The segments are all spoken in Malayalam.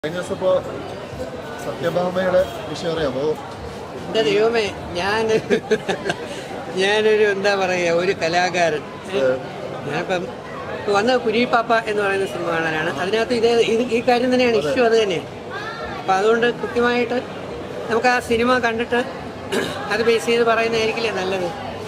കഴിഞ്ഞ ദിവസം ഇപ്പോൾ സത്യഭാമയുടെ വിഷയം അറിയാമോ എന്റെ ദൈവമേ ഞാൻ ഞാനൊരു എന്താ പറയുക ഒരു കലാകാരൻ ഞാനിപ്പം ഇപ്പൊ വന്ന കുരിപ്പാപ്പ എന്ന് പറയുന്ന സിനിമ കാണാനാണ് അതിനകത്ത് ഇതേ ഇത് ഈ കാര്യം തന്നെയാണ് ഇഷ്യൂ അത് തന്നെയാണ് അപ്പം അതുകൊണ്ട് കൃത്യമായിട്ട് നമുക്ക് ആ സിനിമ കണ്ടിട്ട് അത് ബേസ് ചെയ്ത് പറയുന്നതായിരിക്കില്ലേ നല്ലത്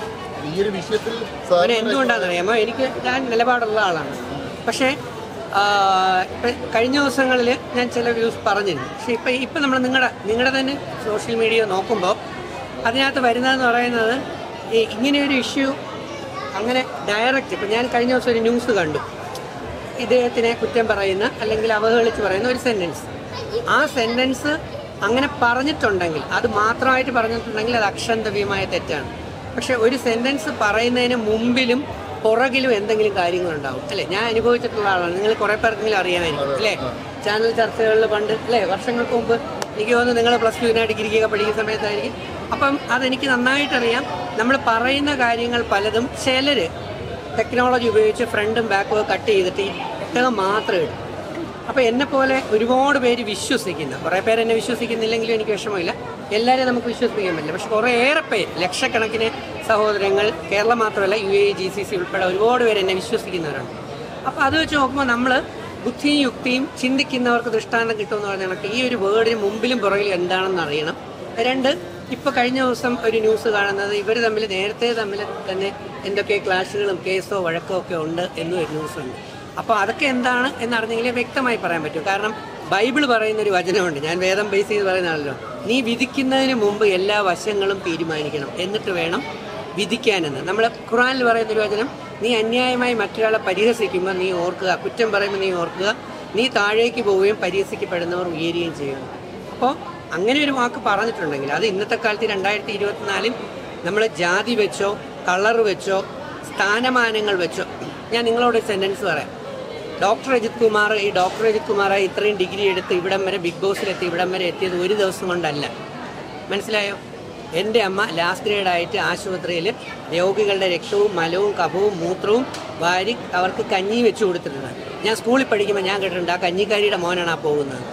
ഈ ഒരു വിഷയത്തിൽ അവന് എന്തുകൊണ്ടാണെന്ന് അറിയാമോ എനിക്ക് ഞാൻ നിലപാടുള്ള ആളാണ് പക്ഷേ ആ, ഇപ്പം കഴിഞ്ഞ ദിവസങ്ങളിൽ ഞാൻ ചില വ്യൂസ് പറഞ്ഞിരുന്നു പക്ഷേ ഇപ്പം ഇപ്പം നമ്മൾ നിങ്ങളുടെ നിങ്ങളുടെ തന്നെ സോഷ്യൽ മീഡിയ നോക്കുമ്പോൾ അതിനകത്ത് വരുന്നതെന്ന് പറയുന്നത് ഈ ഇങ്ങനെയൊരു ഇഷ്യൂ അങ്ങനെ ഡയറക്റ്റ് ഇപ്പം ഞാൻ കഴിഞ്ഞ ദിവസം ഒരു ന്യൂസ് കണ്ടു ഇദ്ദേഹത്തിനെ കുറ്റം പറയുന്ന അല്ലെങ്കിൽ അവഹേളിച്ച് പറയുന്ന ഒരു സെൻറ്റൻസ് ആ സെൻറ്റൻസ് അങ്ങനെ പറഞ്ഞിട്ടുണ്ടെങ്കിൽ അത് മാത്രമായിട്ട് പറഞ്ഞിട്ടുണ്ടെങ്കിൽ അത് അക്ഷന്തവ്യമായ തെറ്റാണ് പക്ഷെ ഒരു സെൻറ്റൻസ് പറയുന്നതിന് മുമ്പിലും പുറകിലും എന്തെങ്കിലും കാര്യങ്ങളുണ്ടാവും അല്ലേ ഞാൻ അനുഭവിച്ചിട്ടുള്ള ആളാണ് നിങ്ങൾ കുറേ പേർക്കെങ്കിലും അറിയാമായിരിക്കും അല്ലേ ചാനൽ ചർച്ചകളിൽ പണ്ട് അല്ലേ വർഷങ്ങൾക്ക് മുമ്പ് എനിക്ക് തോന്നുന്നു നിങ്ങൾ പ്ലസ് ടുവിനാ ഡിഗ്രിക്കൊക്കെ പഠിക്കുന്ന സമയത്തായിരിക്കും അപ്പം അതെനിക്ക് നന്നായിട്ടറിയാം നമ്മൾ പറയുന്ന കാര്യങ്ങൾ പലതും ചിലർ ടെക്നോളജി ഉപയോഗിച്ച് ഫ്രണ്ടും ബാക്കും ഒക്കെ കട്ട് ചെയ്തിട്ട് ഈ പുസ്തകം മാത്രം ഇടും അപ്പോൾ എന്നെ പോലെ ഒരുപാട് പേര് വിശ്വസിക്കുന്ന കുറേ പേര് എന്നെ വിശ്വസിക്കുന്നില്ലെങ്കിലും എനിക്ക് വിഷമമില്ല എല്ലാവരെയും നമുക്ക് വിശ്വസിക്കാൻ പറ്റില്ല പക്ഷെ കുറേ ഏറെ പേര് ലക്ഷക്കണക്കിന് സഹോദരങ്ങൾ കേരളം മാത്രമല്ല U A G C C ഉൾപ്പെടെ ഒരുപാട് പേര് എന്നെ വിശ്വസിക്കുന്നവരാണ് അപ്പോൾ അത് വെച്ച് നോക്കുമ്പോൾ നമ്മൾ ബുദ്ധിയും യുക്തിയും ചിന്തിക്കുന്നവർക്ക് ദൃഷ്ടാന്തം കിട്ടുമെന്ന് പറഞ്ഞ കണക്ക് ഈ ഒരു വേർഡിന് മുമ്പിലും പുറകിലും എന്താണെന്ന് അറിയണം രണ്ട് ഇപ്പൊ കഴിഞ്ഞ ദിവസം ഒരു ന്യൂസ് കാണുന്നത് ഇവർ തമ്മിൽ നേരത്തെ തമ്മിൽ തന്നെ എന്തൊക്കെ ക്ലാഷുകളും കേസോ വഴക്കോ ഒക്കെ ഉണ്ട് എന്നും ഒരു ന്യൂസ് ഉണ്ട് അപ്പോൾ അതൊക്കെ എന്താണ് എന്നറിഞ്ഞെങ്കിലേ വ്യക്തമായി പറയാൻ പറ്റും കാരണം ബൈബിൾ പറയുന്ന ഒരു വചനമുണ്ട് ഞാൻ വേദം ബേസ് ചെയ്ത് പറയുന്നതാണല്ലോ നീ വിധിക്കുന്നതിന് മുമ്പ് എല്ലാ വശങ്ങളും തീരുമാനിക്കണം എന്നിട്ട് വേണം വിധിക്കാനെന്ന് നമ്മൾ ഖുറാനിൽ പറയുന്ന ഒരു വചനം നീ അന്യായമായി മറ്റൊരാളെ പരിഹസിക്കുമ്പോൾ നീ ഓർക്കുക കുറ്റം പറയുമ്പോൾ നീ ഓർക്കുക നീ താഴേക്ക് പോവുകയും പരിഹസിക്കപ്പെടുന്നവർ ഉയരുകയും ചെയ്യുന്നു അപ്പോൾ അങ്ങനെ ഒരു വാക്ക് പറഞ്ഞിട്ടുണ്ടെങ്കിൽ അത് ഇന്നത്തെ കാലത്ത് രണ്ടായിരത്തി ഇരുപത്തിനാലിൽ നമ്മൾ ജാതി വെച്ചോ കളർ വെച്ചോ സ്ഥാനമാനങ്ങൾ വെച്ചോ ഞാൻ നിങ്ങളോട് ഒരു സെൻറ്റൻസ് പറയാം ഡോക്ടർ അജിത് കുമാർ ഈ ഡോക്ടർ അജിത് കുമാർ ഇത്രയും ഡിഗ്രി എടുത്ത് ഇവിടം വരെ ബിഗ് ബോസിലെത്തി ഇവിടം വരെ എത്തിയത് ഒരു ദിവസം കൊണ്ടല്ല മനസ്സിലായോ എൻ്റെ അമ്മ ലാസ്റ്റ് ഗ്രേഡ് ആയിട്ട് ആശുപത്രിയിൽ രോഗികളുടെ രക്തവും മലവും കഫവും മൂത്രവും വാരി അവർക്ക് കഞ്ഞി വെച്ച് കൊടുത്തിട്ടുണ്ട് ഞാൻ സ്കൂളിൽ പഠിക്കുമ്പോൾ ഞാൻ കേട്ടിട്ടുണ്ട് ആ കഞ്ഞിക്കാരിയുടെ മോനാണ് ആ പോകുന്നത്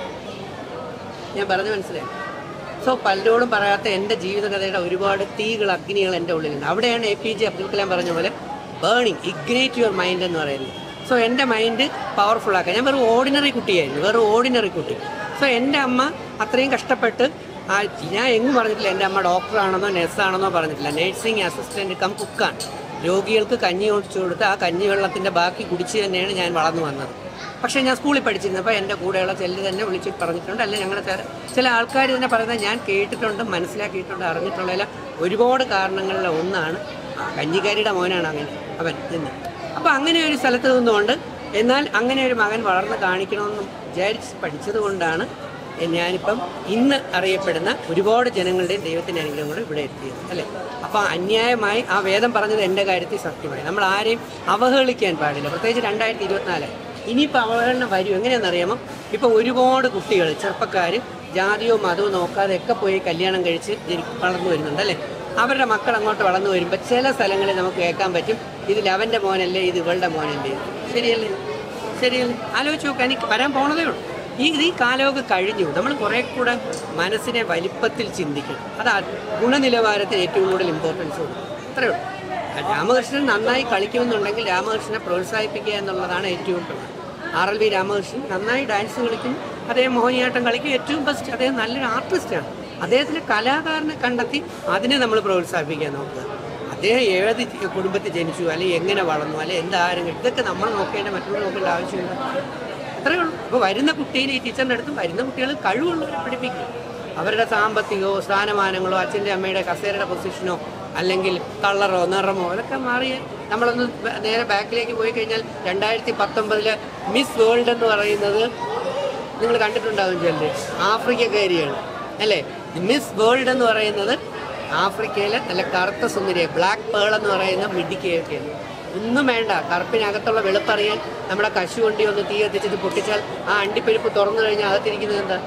ഞാൻ പറഞ്ഞു മനസ്സിലായി സോ പലരോടും പറയാത്ത എൻ്റെ ജീവിതകഥയുടെ ഒരുപാട് തീകൾ അഗ്നികൾ എൻ്റെ ഉള്ളിലുണ്ട് അവിടെയാണ് A P J Abdul Kalam പറഞ്ഞ പോലെ ബേണിംഗ് ഇഗ്നേറ്റ് യുവർ മൈൻഡ് എന്ന് പറയുന്നത് സോ എൻ്റെ മൈൻഡ് പവർഫുൾ ആക്കാൻ ഞാൻ വെറും ഓർഡിനറി കുട്ടിയായിരുന്നു വെറും ഓർഡിനറി കുട്ടി സോ എൻ്റെ അമ്മ അത്രയും കഷ്ടപ്പെട്ട് ആ ഞാൻ എങ്ങും പറഞ്ഞിട്ടില്ല എൻ്റെ അമ്മ ഡോക്ടറാണെന്നോ നഴ്സാണെന്നോ പറഞ്ഞിട്ടില്ല നഴ്സിംഗ് അസിസ്റ്റൻറ്റ് കം കുക്കാണ് രോഗികൾക്ക് കഞ്ഞി ഒഴിച്ചു കൊടുത്ത് ആ കഞ്ഞി വെള്ളത്തിൻ്റെ ബാക്കി കുടിച്ച് തന്നെയാണ് ഞാൻ വളർന്നു വന്നത് പക്ഷേ ഞാൻ സ്കൂളിൽ പഠിച്ചിരുന്നപ്പോൾ എൻ്റെ കൂടെയുള്ള ചെല്ലു തന്നെ വിളിച്ച് പറഞ്ഞിട്ടുണ്ട് അല്ലെ ഞങ്ങളുടെ ചില ചില ആൾക്കാർ തന്നെ പറയുന്നത് ഞാൻ കേട്ടിട്ടുണ്ട് മനസ്സിലാക്കിയിട്ടുണ്ട് അറിഞ്ഞിട്ടുള്ള ഒരുപാട് കാരണങ്ങളിലെ ഒന്നാണ് ആ കഞ്ഞിക്കാരിയുടെ മോനാണ് അങ്ങനെ അവൻ എന്ന് അപ്പോൾ അങ്ങനെ ഒരു സ്ഥലത്ത് നിന്നുകൊണ്ട് എന്നാൽ അങ്ങനെ ഒരു മകൻ വളർന്ന് കാണിക്കണമെന്ന് വിചാരിച്ച് പഠിച്ചത് കൊണ്ടാണ് ഞാനിപ്പം ഇന്ന് അറിയപ്പെടുന്ന ഒരുപാട് ജനങ്ങളുടെയും ദൈവത്തിൻ്റെ അനുഗ്രഹം കൂടെ ഇവിടെ എത്തിയത് അല്ലേ അപ്പോൾ അന്യായമായി ആ വേദം പറഞ്ഞത് എൻ്റെ കാര്യത്തിൽ സത്യമായി നമ്മൾ ആരെയും അവഹേളിക്കാൻ പാടില്ല പ്രത്യേകിച്ച് രണ്ടായിരത്തി ഇരുപത്തിനാല് ഇനിയിപ്പോൾ അവഹേളനം വരും എങ്ങനെയാണെന്നറിയാമോ ഇപ്പോൾ ഒരുപാട് കുട്ടികൾ ചെറുപ്പക്കാർ ജാതിയോ മതമോ നോക്കാതെ ഒക്കെ പോയി കല്യാണം കഴിച്ച് ജനി വളർന്നു വരുന്നുണ്ട് അല്ലേ അവരുടെ മക്കൾ അങ്ങോട്ട് വളർന്നു വരുമ്പോൾ ചില സ്ഥലങ്ങളിൽ നമുക്ക് കേൾക്കാൻ പറ്റും ഇതിൽ അവൻ്റെ മോനല്ലേ ഇത് ഇവളുടെ മോനല്ലേ ശരിയല്ലേ ശരിയല്ലേ ആലോചിച്ച് നോക്കുക എനിക്ക് വരാൻ പോണതേ ഉള്ളൂ ഈ ഈ കാലമൊക്കെ കഴിഞ്ഞു നമ്മൾ കുറേ കൂടെ മനസ്സിനെ വലിപ്പത്തിൽ ചിന്തിക്കണം അതാ ഗുണനിലവാരത്തിന് ഏറ്റവും കൂടുതൽ ഇമ്പോർട്ടൻസ് കൊടുക്കും അത്രയേ ഉള്ളൂ രാമകൃഷ്ണൻ നന്നായി കളിക്കുമെന്നുണ്ടെങ്കിൽ രാമകൃഷ്ണനെ പ്രോത്സാഹിപ്പിക്കുക എന്നുള്ളതാണ് ഏറ്റവും പ്രധാനം ആർ എൽ വി രാമകൃഷ്ണൻ നന്നായി ഡാൻസ് കളിക്കും അദ്ദേഹം മോഹിനിയാട്ടം കളിക്കും ഏറ്റവും ബെസ്റ്റ് അദ്ദേഹം നല്ലൊരു ആർട്ടിസ്റ്റാണ് അദ്ദേഹത്തിൻ്റെ കലാകാരനെ കണ്ടെത്തി അതിനെ നമ്മൾ പ്രോത്സാഹിപ്പിക്കാൻ നോക്കുക അദ്ദേഹം ഏത് കുടുംബത്തിൽ ജനിച്ചു അല്ലെങ്കിൽ എങ്ങനെ വളർന്നു അല്ലെങ്കിൽ എന്താരും ഇതൊക്കെ നമ്മൾ നോക്കേണ്ട മറ്റുള്ളവർ നോക്കേണ്ട ആവശ്യമില്ല അത്രയേ ഉള്ളൂ അപ്പോൾ വരുന്ന കുട്ടീനെ ഈ ടീച്ചറിൻ്റെ അടുത്തും വരുന്ന കുട്ടികൾ കഴിവുള്ളവരെ പഠിപ്പിക്കും അവരുടെ സാമ്പത്തികമോ സ്ഥാനമാനങ്ങളോ അച്ഛൻ്റെ അമ്മയുടെ കസേരയുടെ പൊസിഷനോ അല്ലെങ്കിൽ കളറോ നിറമോ അതൊക്കെ മാറി നമ്മളൊന്ന് ബ- നേരെ ബാക്കിലേക്ക് പോയി കഴിഞ്ഞാൽ രണ്ടായിരത്തി പത്തൊമ്പതിലെ മിസ് വേൾഡ് എന്ന് പറയുന്നത് നിങ്ങൾ കണ്ടിട്ടുണ്ടാകും ചെല്ല് ആഫ്രിക്കക്കാരിയാണ് അല്ലേ മിസ് വേൾഡ് എന്ന് പറയുന്നത് ആഫ്രിക്കയിലെ നല്ല കറുത്ത സുന്ദരിയെ ബ്ലാക്ക് പേൾ എന്ന് പറയുന്ന മിഡിക്കയൊക്കെയാണ് ഒന്നും വേണ്ട കറുപ്പിനകത്തുള്ള വെളുപ്പറിയാൻ നമ്മുടെ കശുവണ്ടി ഒന്ന് തീ കത്തിച്ചിട്ട് പൊട്ടിച്ചാൽ ആ അണ്ടിപ്പരിപ്പ് തുറന്നു കഴിഞ്ഞാൽ അകത്തിരിക്കുന്നത് എന്താ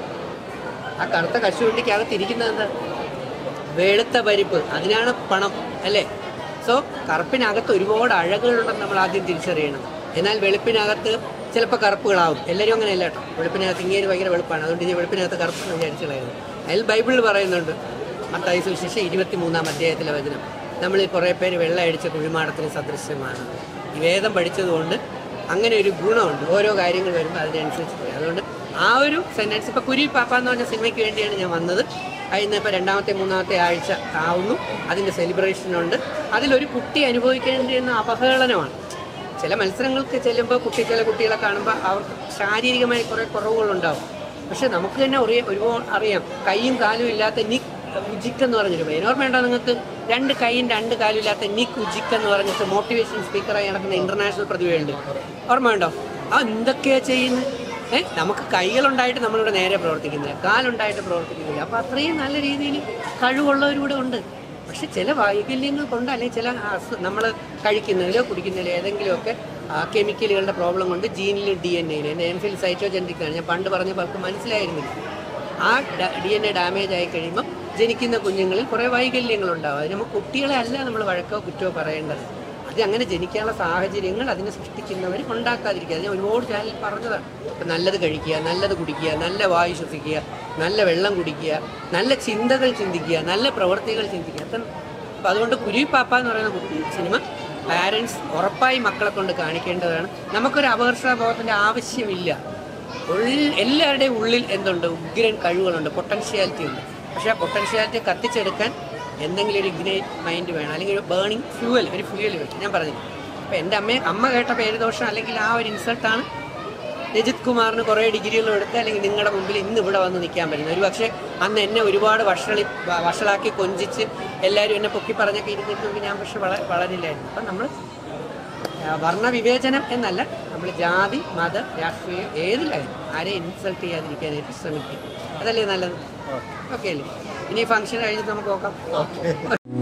ആ കറുത്ത കശുവണ്ടിക്ക് അകത്തിരിക്കുന്നത് എന്താ വെളുത്ത പരിപ്പ് അതിനാണ് പണം അല്ലേ സോ കറുപ്പിനകത്ത് ഒരുപാട് അഴകുകളുണ്ടെന്ന് നമ്മൾ ആദ്യം തിരിച്ചറിയണം എന്നാൽ വെളുപ്പിനകത്ത് ചിലപ്പോൾ കറുപ്പുകളാവും എല്ലാവരും അങ്ങനെയല്ല കേട്ടോ വെളുപ്പിനകത്ത് ഇങ്ങനെ ഭയങ്കര വെളുപ്പാണ് അതുകൊണ്ട് ഈ വെളുപ്പിനകത്ത് കറുപ്പ് വിചാരിച്ചുകളായിരുന്നു അതിൽ ബൈബിളിൽ പറയുന്നുണ്ട് മത്തായി സുവിശേഷം ഇരുപത്തി മൂന്നാം അധ്യായത്തിലെ വചനം നമ്മൾ കുറേ പേര് വെള്ളം അടിച്ച കുഴിമാടത്തിന് സദൃശ്യമാണ് ഈ വേദം പഠിച്ചതുകൊണ്ട് അങ്ങനെ ഒരു ഗുണമുണ്ട് ഓരോ കാര്യങ്ങൾ വരുമ്പോൾ അതിനനുസരിച്ച് പോയി അതുകൊണ്ട് ആ ഒരു സെൻറ്റൻസ് ഇപ്പോൾ കുരി പാപ്പ എന്ന് പറഞ്ഞ സിനിമയ്ക്ക് വേണ്ടിയാണ് ഞാൻ വന്നത് അതിന് ഇപ്പോൾ രണ്ടാമത്തെ മൂന്നാമത്തെ ആഴ്ച ആവുന്നു അതിൻ്റെ സെലിബ്രേഷൻ ഉണ്ട് അതിലൊരു കുട്ടി അനുഭവിക്കേണ്ടിയിരുന്ന അപഹേളനമാണ് ചില മത്സരങ്ങൾക്ക് ചെല്ലുമ്പോൾ കുട്ടി ചില കുട്ടികളെ കാണുമ്പോൾ അവർക്ക് ശാരീരികമായി കുറേ കുറവുകളുണ്ടാവും പക്ഷെ നമുക്ക് തന്നെ അറിയാം ഒരുപാട് അറിയാം കൈയും കാലും ഇല്ലാത്ത നിക് ഉജിക്ക് എന്ന് പറഞ്ഞൊരു പയ്യൻ ഓർമ്മയുണ്ടോ നിങ്ങൾക്ക് രണ്ട് കൈയും രണ്ട് കാലും ഇല്ലാത്ത നിക് ഉജിക്ക് എന്ന് പറഞ്ഞിട്ട് മോട്ടിവേഷൻ സ്പീക്കറായി നടക്കുന്ന ഇന്റർനാഷണൽ പ്രതിഭയുണ്ട് ഓർമ്മയുണ്ടോ ആ എന്തൊക്കെയാ ചെയ്യുന്നത് ഏഹ് നമുക്ക് കൈകളുണ്ടായിട്ട് നമ്മളിവിടെ നേരെ പ്രവർത്തിക്കുന്നില്ല കാലുണ്ടായിട്ട് പ്രവർത്തിക്കുന്നില്ല അപ്പോൾ അത്രയും നല്ല രീതിയിൽ കഴിവുള്ളവരൂടെ ഉണ്ട് പക്ഷെ ചില വൈകല്യങ്ങൾ കൊണ്ട് അല്ലെങ്കിൽ ചില നമ്മൾ കഴിക്കുന്നതിലോ കുടിക്കുന്നതിലോ ഏതെങ്കിലുമൊക്കെ ആ കെമിക്കലുകളുടെ പ്രോബ്ലം കൊണ്ട് ജീനിലും ഡി എൻ എയിലും എൻ്റെ എം ഫിൽ സൈറ്റോജെൻറ്റിക്കാണ് ഞാൻ പണ്ട് പറഞ്ഞ പലർക്കും മനസ്സിലായിരുന്നില്ല ആ ഡി എൻ എ ഡാമേജ് ആയി കഴിയുമ്പോൾ ജനിക്കുന്ന കുഞ്ഞുങ്ങളിൽ കുറേ വൈകല്യങ്ങളുണ്ടാവും അതിന് നമുക്ക് കുട്ടികളെ അല്ല നമ്മൾ വഴക്കോ കുറ്റമോ പറയേണ്ടത് അത് അങ്ങനെ ജനിക്കാനുള്ള സാഹചര്യങ്ങൾ അതിനെ സൃഷ്ടിക്കുന്നവർ ഉണ്ടാക്കാതിരിക്കുക അത് ഞാൻ ഒരുപാട് ചാനൽ പറഞ്ഞതാണ് ഇപ്പം നല്ലത് കഴിക്കുക നല്ലത് കുടിക്കുക നല്ല വായു ശ്വസിക്കുക നല്ല വെള്ളം കുടിക്കുക നല്ല ചിന്തകൾ ചിന്തിക്കുക നല്ല പ്രവൃത്തികൾ ചിന്തിക്കുക അത്ര അപ്പം അതുകൊണ്ട് കുരുവിപ്പാപ്പ എന്ന് പറയുന്ന കുട്ടി- സിനിമ പാരൻസ് ഉറപ്പായി മക്കളെ കൊണ്ട് കാണിക്കേണ്ടതാണ് നമുക്കൊരു അപകർഷബോധത്തിൻ്റെ ആവശ്യമില്ല ഉള്ളിൽ എല്ലാവരുടെയും ഉള്ളിൽ എന്തുണ്ട് ഉഗ്രൻ കഴിവുകളുണ്ട് പൊട്ടൻഷ്യാലിറ്റി ഉണ്ട് പക്ഷേ ആ പൊട്ടൻഷ്യാലിറ്റി കത്തിച്ചെടുക്കാൻ എന്തെങ്കിലും ഒരു ഇഗ്നൈറ്റ് മൈൻഡ് വേണം അല്ലെങ്കിൽ ഒരു ബേണിംഗ് ഫ്യൂവൽ ഒരു ഫ്യൂവൽ വേണം ഞാൻ പറഞ്ഞു അപ്പോൾ എൻ്റെ അമ്മയെ അമ്മ കേട്ട പേരുദോഷം അല്ലെങ്കിൽ ആ ഒരു ഇൻസൾട്ടാണ് രജിത് കുമാറിന് കുറേ ഡിഗ്രികളും എടുത്ത് അല്ലെങ്കിൽ നിങ്ങളുടെ മുമ്പിൽ ഇന്ന് ഇവിടെ വന്ന് നിൽക്കാൻ പറ്റുന്നത് ഒരു പക്ഷേ അന്ന് എന്നെ ഒരുപാട് വഷളി വ- വഷളാക്കി കൊഞ്ചിച്ച് എല്ലാവരും എന്നെ പൊക്കി പറഞ്ഞൊക്കെ ഇരുന്നിരുന്നെങ്കിൽ ഞാൻ പക്ഷെ വള വളരില്ലായിരുന്നു അപ്പം നമ്മൾ വർണ്ണവിവേചനം എന്നല്ല നമ്മൾ ജാതി മത രാഷ്ട്രീയം ഏതിലായാലും ആരെയും ഇൻസൾട്ട് ചെയ്യാതിരിക്കാനായിട്ട് ശ്രമിക്കുക അതല്ലേ നല്ലത് ഓക്കെ അല്ലേ ഇനി ഫംഗ്ഷൻ കഴിഞ്ഞിട്ട് നമുക്ക് നോക്കാം ഓക്കെ